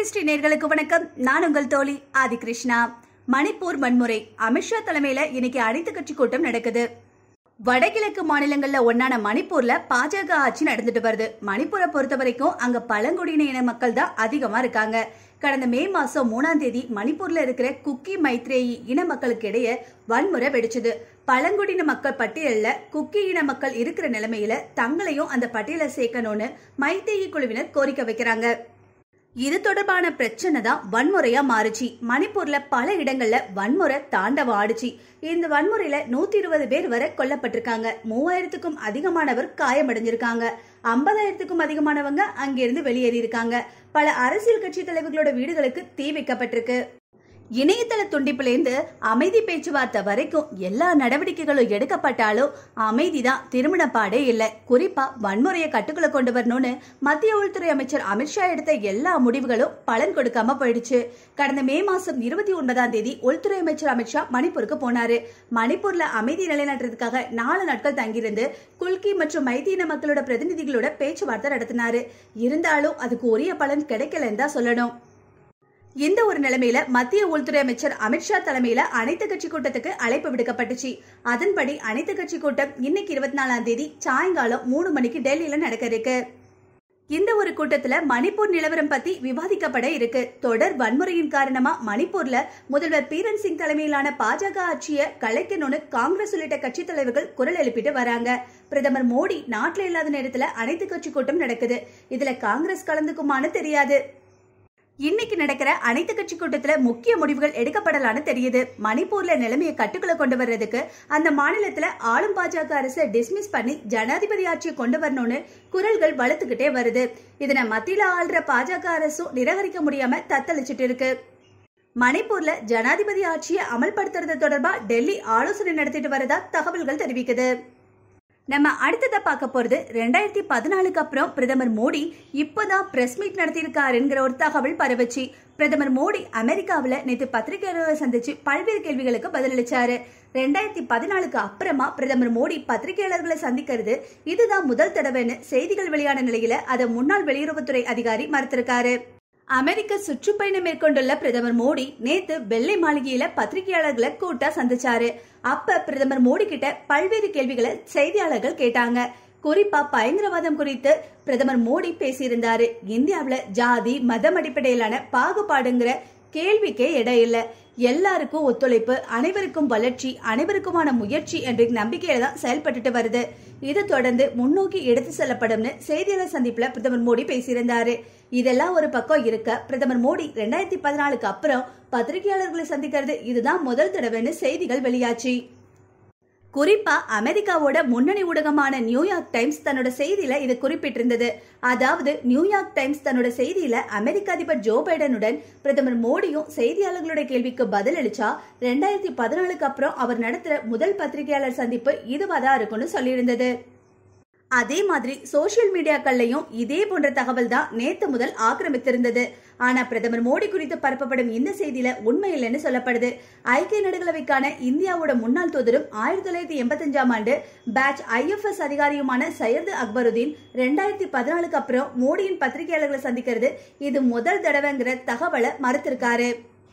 history நேர்களுக்கு வணக்கம் நான் உங்கள் தோழி ஆதி கிருஷ்ணா மணிப்பூர் வன்முறை அமித்ஷா தலைமையில இன்னைக்கு அனைத்து கட்சி கூட்டம் நடக்குது வடகிழக்கு மாநிலங்கள்ல ஒன்னான மணிப்பூர்ல பாஜக ஆட்சி நடந்துட்டு வருது மணிப்பூரை பொறுத்த வரைக்கும் அங்க பழங்குடியின இன மக்கள் தான் அதிகமா இருக்காங்க கடந்த மே மாசம் மூணாம் தேதி மணிப்பூர்ல இருக்கிற குக்கி மைத்ரேயி இன மக்களுக்கு இடையே வன்முறை வெடிச்சது பழங்குடியின மக்கள் பட்டியல்ல குக்கி இன மக்கள் இருக்கிற நிலைமையில தங்களையும் அந்த பட்டியலை சேர்க்கணும்னு மைத்தேயி குழுவினர் கோரிக்கை வைக்கிறாங்க இது தொடர்பான பிரச்சனை தான் வன்முறையா மாறுச்சு மணிப்பூர்ல பல இடங்கள்ல வன்முறை தாண்டவம் ஆடுச்சு இந்த வன்முறையில நூத்தி இருபது பேர் வரை கொல்லப்பட்டிருக்காங்க மூவாயிரத்துக்கும் அதிகமானவர் காயமடைஞ்சிருக்காங்க ஐம்பதாயிரத்துக்கும் அதிகமானவங்க அங்கிருந்து வெளியேறி இருக்காங்க பல அரசியல் கட்சி தலைவர்களோட வீடுகளுக்கு தீ வைக்கப்பட்டிருக்கு இணையதள துண்டிப்புலேருந்து அமைதி பேச்சுவார்த்தை வரைக்கும் எல்லா நடவடிக்கைகளும் எடுக்கப்பட்டாலும் அமைதிதான் திருமண பாடே இல்லை குறிப்பா வன்முறையை கட்டுக்குள்ள கொண்டு வரணும்னு மத்திய உள்துறை அமைச்சர் அமித்ஷா எடுத்த எல்லா முடிவுகளும் பலன் கொடுக்காம போயிடுச்சு கடந்த மே மாசம் இருபத்தி ஒன்பதாம் தேதி உள்துறை அமைச்சர் அமித்ஷா மணிப்பூருக்கு போனாரு மணிப்பூர்ல அமைதி நிலைநாட்டுறதுக்காக நாலு நாட்கள் தங்கியிருந்து குல்கி மற்றும் மைதீன மக்களோட பிரதிநிதிகளோட பேச்சுவார்த்தை நடத்தினாரு இருந்தாலும் அதுக்கு உரிய பலன் கிடைக்கலன்னு தான் சொல்லணும் இந்த ஒரு நிலைமையில மத்திய உள்துறை அமைச்சர் அமித்ஷா தலைமையில அனைத்து கட்சி கூட்டத்துக்கு அழைப்பு விடுக்கப்பட்டுச்சு அதன்படி அனைத்து கட்சி கூட்டம் இன்னைக்கு இருபத்தி நாலாம் தேதி சாயங்காலம் மூணு மணிக்கு டெல்லியில நடக்க இருக்கு இந்த ஒரு கூட்டத்துல மணிப்பூர் நிலவரம் பத்தி விவாதிக்கப்பட இருக்கு தொடர் வன்முறையின் காரணமா மணிப்பூர்ல முதல்வர் பீரன் சிங் தலைமையிலான பாஜக ஆட்சியை கலைக்கணும்னு காங்கிரஸ் உள்ளிட்ட கட்சி தலைவர்கள் குரல் எழுப்பிட்டு வராங்க பிரதமர் மோடி நாட்டுல இல்லாத நேரத்துல அனைத்து கட்சி கூட்டம் நடக்குது இதுல காங்கிரஸ் கலந்துக்குமான்னு தெரியாது இன்னைக்கு நடக்கிற அனைத்து கட்சி கூட்டத்துல முக்கிய முடிவுகள் எடுக்கப்படலான்னு தெரியுது மணிப்பூர்ல நிலைமையை கட்டுக்குள்ள கொண்டு வர்றதுக்கு அந்த மாநிலத்துல ஆளும் பாஜக அரசை டிஸ்மிஸ் பண்ணி ஜனாதிபதி ஆட்சியை கொண்டு வரணும்னு குரல்கள் வலுத்துக்கிட்டே வருது இதனை மத்தியில ஆள்ற பாஜக அரசும் நிராகரிக்க முடியாம தத்தளிச்சிட்டு இருக்கு மணிப்பூர்ல ஜனாதிபதி ஆட்சியை அமல்படுத்துறது தொடர்பா டெல்லி ஆலோசனை நடத்திட்டு வரதா தகவல்கள் தெரிவிக்குது நம்ம அடுத்ததா பார்க்க போறது ரெண்டாயிரத்தி பதினாலுக்கு அப்புறம் பிரதமர் மோடி இப்பதான் பிரஸ் மீட் நடத்தியிருக்காருங்கிற ஒரு தகவல் பரவச்சு பிரதமர் மோடி அமெரிக்காவில் நேற்று பத்திரிகையாளர்களை சந்திச்சு பல்வேறு கேள்விகளுக்கு பதிலளிச்சாரு ரெண்டாயிரத்தி பதினாலுக்கு அப்புறமா பிரதமர் மோடி பத்திரிகையாளர்களை சந்திக்கிறது இதுதான் முதல் தடவைன்னு செய்திகள் வெளியான நிலையில அதை முன்னாள் வெளியுறவுத்துறை அதிகாரி மறுத்திருக்காரு அமெரிக்க சுற்றுப்பயணம் மேற்கொண்டுள்ள பிரதமர் மோடி நேத்து வெள்ளை மாளிகையில பத்திரிகையாளர்களை கூட்டா சந்திச்சாரு அப்ப பிரதமர் மோடி கிட்ட பல்வேறு கேள்விகளை செய்தியாளர்கள் கேட்டாங்க குறிப்பா பயங்கரவாதம் குறித்து பிரதமர் மோடி பேசியிருந்தாரு இந்தியாவுல ஜாதி மதம் அடிப்படையிலான பாகுபாடுங்கிற கேள்விக்கே இடம் இல்ல எல்லாருக்கும் ஒத்துழைப்பு அனைவருக்கும் வளர்ச்சி அனைவருக்குமான முயற்சி என்ற நம்பிக்கையில தான் செயல்பட்டுட்டு வருது இது தொடர்ந்து முன்னோக்கி எடுத்து செல்லப்படும்னு செய்தியாளர் சந்திப்புல பிரதமர் மோடி பேசியிருந்தாரு இதெல்லாம் ஒரு பக்கம் இருக்க பிரதமர் மோடி ரெண்டாயிரத்தி பதினாலுக்கு அப்புறம் பத்திரிகையாளர்களை சந்திக்கிறது இதுதான் முதல் தடவைன்னு செய்திகள் வெளியாச்சு குறிப்பா அமெரிக்காவோட முன்னணி ஊடகமான நியூயார்க் டைம்ஸ் தன்னோட செய்தியில இது குறிப்பிட்டிருந்தது அதாவது நியூயார்க் டைம்ஸ் தன்னோட செய்தியில அமெரிக்க அதிபர் ஜோ பைடனுடன் பிரதமர் மோடியும் செய்தியாளர்களோட கேள்விக்கு பதில் அளிச்சா ரெண்டாயிரத்தி பதினாலுக்கு அப்புறம் அவர் நடத்துற முதல் பத்திரிகையாளர் சந்திப்பு இதுவாதான் இருக்கும்னு சொல்லியிருந்தது அதே மாதிரி சோசியல் மீடியாக்கள்லயும் இதே போன்ற தகவல் தான் நேத்து முதல் ஆக்கிரமித்திருந்தது ஆனா பிரதமர் மோடி குறித்து பரப்பப்படும் இந்த செய்தியில உண்மை இல்லைன்னு சொல்லப்படுது ஐக்கிய நாடுகளவைக்கான இந்தியாவோட முன்னாள் தூதரும் ஆயிரத்தி தொள்ளாயிரத்தி எண்பத்தஞ்சாம் ஆண்டு பேட்ச் ஐஎஃப்எஸ் அதிகாரியுமான சையது அக்பருதீன் ரெண்டாயிரத்தி பதினாலுக்கு அப்புறம் மோடியின் பத்திரிகையாளர்களை சந்திக்கிறது இது முதல் தடவைங்கிற தகவலை மறுத்திருக்காரு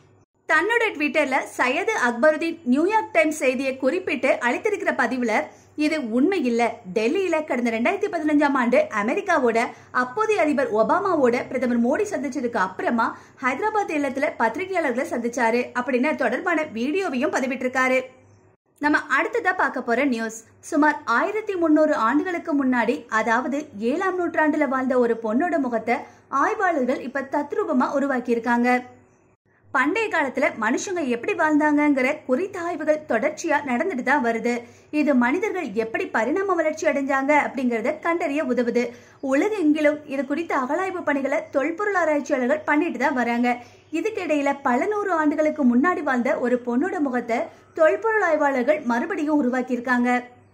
தன்னோட ட்விட்டர்ல சையது அக்பருதீன் நியூயார்க் டைம்ஸ் செய்தியை குறிப்பிட்டு அளித்திருக்கிற பதிவுல இது உண்மை இல்ல டெல்லியில கடந்த ரெண்டாயிரத்தி பதினஞ்சாம் ஆண்டு அமெரிக்காவோட அப்போதைய அதிபர் ஒபாமாவோட பிரதமர் மோடி சந்திச்சதுக்கு அப்புறமா ஹைதராபாத் இல்லத்துல பத்திரிகையாளர்களை சந்திச்சாரு அப்படின்னு தொடர்பான வீடியோவையும் பதிவிட்டிருக்காரு நம்ம அடுத்ததா பார்க்க போற நியூஸ் சுமார் ஆயிரத்தி முன்னூறு ஆண்டுகளுக்கு முன்னாடி அதாவது ஏழாம் நூற்றாண்டுல வாழ்ந்த ஒரு பொண்ணோட முகத்தை ஆய்வாளர்கள் இப்ப தத்ரூபமா உருவாக்கி இருக்காங்க பண்டைய காலத்துல மனுஷங்க எப்படி வாழ்ந்தாங்கங்கிற குறித்த ஆய்வுகள் தொடர்ச்சியா நடந்துட்டு தான் வருது இது மனிதர்கள் எப்படி பரிணாம வளர்ச்சி அடைஞ்சாங்க அப்படிங்கறத கண்டறிய உதவுது உலகெங்கிலும் இது குறித்த அகலாய்வு பணிகளை தொல்பொருள் ஆராய்ச்சியாளர்கள் பண்ணிட்டு தான் வராங்க இதுக்கிடையில பல நூறு ஆண்டுகளுக்கு முன்னாடி வாழ்ந்த ஒரு பொண்ணோட முகத்தை தொல்பொருள் ஆய்வாளர்கள் மறுபடியும் உருவாக்கியிருக்காங்க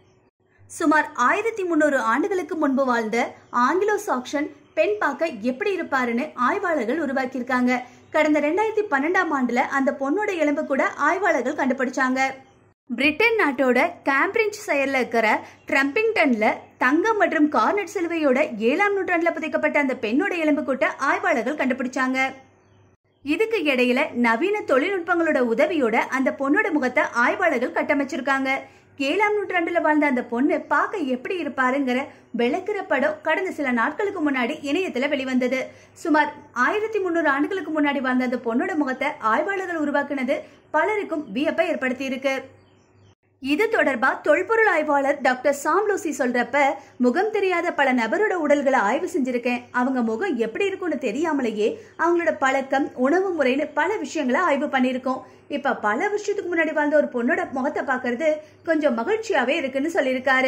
சுமார் ஆயிரத்தி முன்னூறு ஆண்டுகளுக்கு முன்பு வாழ்ந்த ஆங்கிலோ சாக்ஷன் பெண் பார்க்க எப்படி இருப்பாருன்னு ஆய்வாளர்கள் உருவாக்கியிருக்காங்க கடந்த ரெண்டாயிரத்தி பன்னெண்டாம் ஆண்டுல அந்த பொண்ணோட எலும்பு கூட ஆய்வாளர்கள் கண்டுபிடிச்சாங்க பிரிட்டன் நாட்டோட கேம்பிரிட்ஜ் செயல்ல இருக்கிற ட்ரம்பிங்டன்ல தங்கம் மற்றும் கார்னட் சிலுவையோட ஏழாம் நூற்றாண்டுல புதைக்கப்பட்ட அந்த பெண்ணோட எலும்பு கூட்ட ஆய்வாளர்கள் கண்டுபிடிச்சாங்க இதுக்கு இடையில நவீன தொழில்நுட்பங்களோட உதவியோட அந்த பொண்ணோட முகத்தை ஆய்வாளர்கள் கட்டமைச்சிருக்காங்க ஏழாம் நூற்றாண்டுல வாழ்ந்த அந்த பொண்ணு பார்க்க எப்படி இருப்பாருங்கிற விளக்குற படம் கடந்த சில நாட்களுக்கு முன்னாடி இணையத்துல வெளிவந்தது சுமார் ஆயிரத்தி முன்னூறு ஆண்டுகளுக்கு முன்னாடி வாழ்ந்த அந்த பொண்ணோட முகத்தை ஆய்வாளர்கள் உருவாக்குனது பலருக்கும் வியப்பை ஏற்படுத்தி இருக்கு இது தொடர்பா தொல்பொருள் ஆய்வாளர் டாக்டர் சாம்லூசி சொல்றப்ப முகம் தெரியாத பல நபரோட உடல்களை ஆய்வு செஞ்சிருக்கேன் அவங்க முகம் எப்படி இருக்கும்னு தெரியாமலேயே அவங்களோட பழக்கம் உணவு முறைன்னு பல விஷயங்களை ஆய்வு பண்ணியிருக்கோம் இப்ப பல வருஷத்துக்கு முன்னாடி வாழ்ந்த ஒரு பொண்ணோட முகத்தை பார்க்கிறது கொஞ்சம் மகிழ்ச்சியாவே இருக்குன்னு சொல்லியிருக்காரு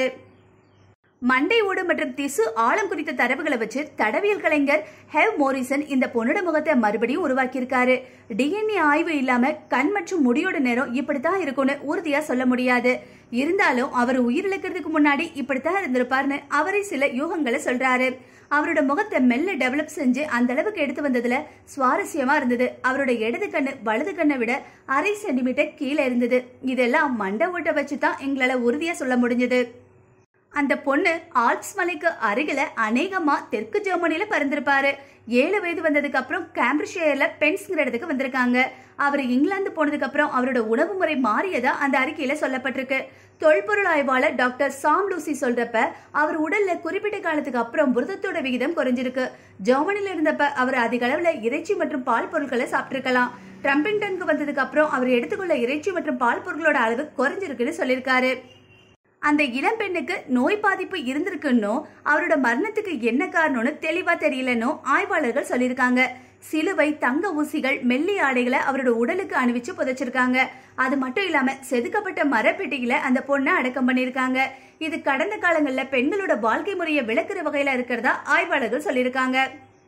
மண்டை ஓடு மற்றும் திசு ஆழம் குறித்த தரவுகளை வச்சு தடவியல் கலைஞர் ஹெவ் மோரிசன் இந்த பொண்ணோட முகத்தை மறுபடியும் உருவாக்கியிருக்காரு டிஎன்ஏ ஆய்வு இல்லாம கண் மற்றும் முடியோட நேரம் இப்படித்தான் இருக்கும்னு உறுதியா சொல்ல முடியாது இருந்தாலும் அவர் உயிரிழக்கிறதுக்கு முன்னாடி இப்படித்தான் இருந்திருப்பார்னு அவரே சில யூகங்களை சொல்றாரு அவரோட முகத்தை மெல்ல டெவலப் செஞ்சு அந்த அளவுக்கு எடுத்து வந்ததுல சுவாரஸ்யமா இருந்தது அவரோட இடது கண்ணு வலது கண்ணை விட அரை சென்டிமீட்டர் கீழே இருந்தது இதெல்லாம் மண்டை ஓட்டை வச்சு தான் எங்களால உறுதியா சொல்ல முடிஞ்சது அந்த பொண்ணு ஆல்ப்ஸ் மலைக்கு அருகில அநேகமா தெற்கு ஜெர்மனில பிறந்திருப்பாரு ஏழு வயது வந்ததுக்கு அப்புறம் கேம்பிரிஷியர்ல பென்ஸ்ங்கிற இடத்துக்கு வந்திருக்காங்க அவர் இங்கிலாந்து போனதுக்கு அப்புறம் அவரோட உணவு முறை மாறியதா அந்த அறிக்கையில சொல்லப்பட்டிருக்கு தொல்பொருள் ஆய்வாளர் டாக்டர் சாம் லூசி சொல்றப்ப அவர் உடல்ல குறிப்பிட்ட காலத்துக்கு அப்புறம் புரதத்தோட விகிதம் குறைஞ்சிருக்கு ஜெர்மனில இருந்தப்ப அவர் அதிக அளவுல இறைச்சி மற்றும் பால் பொருட்களை சாப்பிட்டிருக்கலாம் ட்ரம்பிங்டனுக்கு வந்ததுக்கு அப்புறம் அவர் எடுத்துக்கொள்ள இறைச்சி மற்றும் பால் பொருட்களோட அளவு குறைஞ்சிருக்குன்னு சொல்லியிருக்காரு அந்த இளம் பெண்ணுக்கு நோய் பாதிப்பு இருந்திருக்குன்னோ அவரோட மரணத்துக்கு என்ன காரணம்னு தெளிவா தெரியலன்னோ ஆய்வாளர்கள் சொல்லியிருக்காங்க சிலுவை தங்க ஊசிகள் மெல்லிய ஆடைகளை அவரோட உடலுக்கு அணிவிச்சு புதைச்சிருக்காங்க அது மட்டும் இல்லாம செதுக்கப்பட்ட மரப்பெட்டியில அந்த பொண்ணை அடக்கம் பண்ணிருக்காங்க இது கடந்த காலங்கள்ல பெண்களோட வாழ்க்கை முறையை விளக்குற வகையில இருக்கிறதா ஆய்வாளர்கள் சொல்லியிருக்காங்க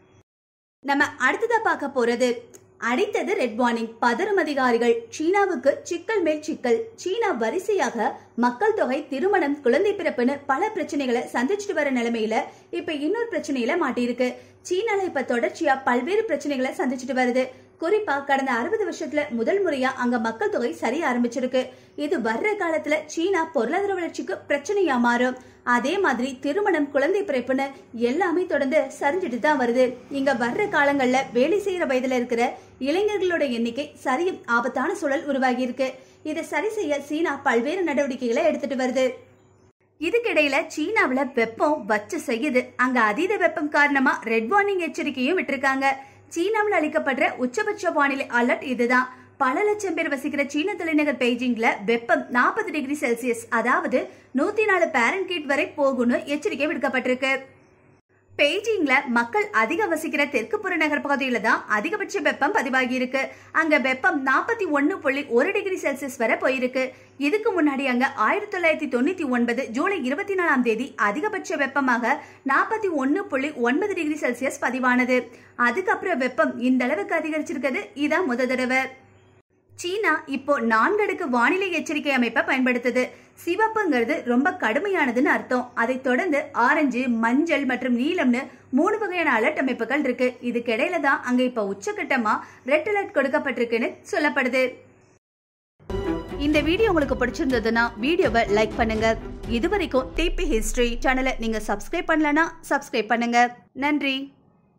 நம்ம அடுத்ததா பார்க்க போறது அடித்தது ரெட் வார்னிங் பதறும் அதிகாரிகள் சீனாவுக்கு சிக்கல் மேல் சிக்கல் சீனா வரிசையாக மக்கள் தொகை திருமணம் குழந்தை பிறப்புன்னு பல பிரச்சனைகளை சந்திச்சுட்டு வர நிலைமையில இப்ப இன்னொரு பிரச்சனையில மாட்டியிருக்கு சீனால இப்ப தொடர்ச்சியா பல்வேறு பிரச்சனைகளை சந்திச்சுட்டு வருது குறிப்பா கடந்த அறுபது வருஷத்துல முதல் முறையா அங்க மக்கள் தொகை சரிய ஆரம்பிச்சிருக்கு இது வர்ற காலத்துல சீனா பொருளாதார வளர்ச்சிக்கு பிரச்சனையா மாறும் அதே மாதிரி திருமணம் குழந்தை பிறப்புன்னு எல்லாமே தொடர்ந்து சரிஞ்சிட்டு தான் வருது இங்க வர்ற காலங்கள்ல வேலை செய்யற வயதுல இருக்கிற இளைஞர்களோட எண்ணிக்கை சரியும் ஆபத்தான சூழல் உருவாகி இருக்கு இதை சரி செய்ய சீனா பல்வேறு நடவடிக்கைகளை எடுத்துட்டு வருது இதுக்கிடையில சீனாவுல வெப்பம் வச்சு செய்யுது அங்க அதீத வெப்பம் காரணமா ரெட் வார்னிங் எச்சரிக்கையும் விட்டிருக்காங்க சீனாவில் அளிக்கப்படுற உச்சபட்ச வானிலை அலர்ட் இதுதான் பல லட்சம் பேர் வசிக்கிற சீன தலைநகர் பெய்ஜிங்ல வெப்பம் நாற்பது டிகிரி செல்சியஸ் அதாவது நூத்தி நாலு பேரன்கீட் வரை போகும்னு எச்சரிக்கை விடுக்கப்பட்டிருக்கு பெய்ஜிங்ல மக்கள் அதிக வசிக்கிற தெற்கு புறநகர் பகுதியில தான் அதிகபட்ச வெப்பம் பதிவாகி இருக்கு அங்க வெப்பம் நாற்பத்தி ஒன்னு புள்ளி ஒரு டிகிரி செல்சியஸ் வரை போயிருக்கு இதுக்கு முன்னாடி அங்க ஆயிரத்தி தொள்ளாயிரத்தி தொண்ணூத்தி ஒன்பது ஜூலை இருபத்தி நாலாம் தேதி அதிகபட்ச வெப்பமாக நாற்பத்தி ஒன்னு புள்ளி ஒன்பது டிகிரி செல்சியஸ் பதிவானது அதுக்கப்புறம் வெப்பம் இந்த அளவுக்கு அதிகரிச்சிருக்கிறது இதான் முத தடவை சீனா இப்போ நான்கடுக்கு வானிலை எச்சரிக்கை அமைப்பை பயன்படுத்துது சிவப்புங்கிறது ரொம்ப கடுமையானதுன்னு அர்த்தம் அதை தொடர்ந்து ஆரஞ்சு மஞ்சள் மற்றும் நீலம்னு மூணு வகையான அலர்ட் அமைப்புகள் இருக்கு இதுக்கு இடையில தான் அங்க இப்ப உச்சகட்டமா ரெட் அலர்ட் கொடுக்கப்பட்டிருக்குன்னு சொல்லப்படுது இந்த வீடியோ உங்களுக்கு பிடிச்சிருந்ததுன்னா வீடியோவை லைக் பண்ணுங்க இது வரைக்கும் டிபி ஹிஸ்டரி சேனலை நீங்க சப்ஸ்கிரைப் பண்ணலனா சப்ஸ்கிரைப் பண்ணுங்க நன்றி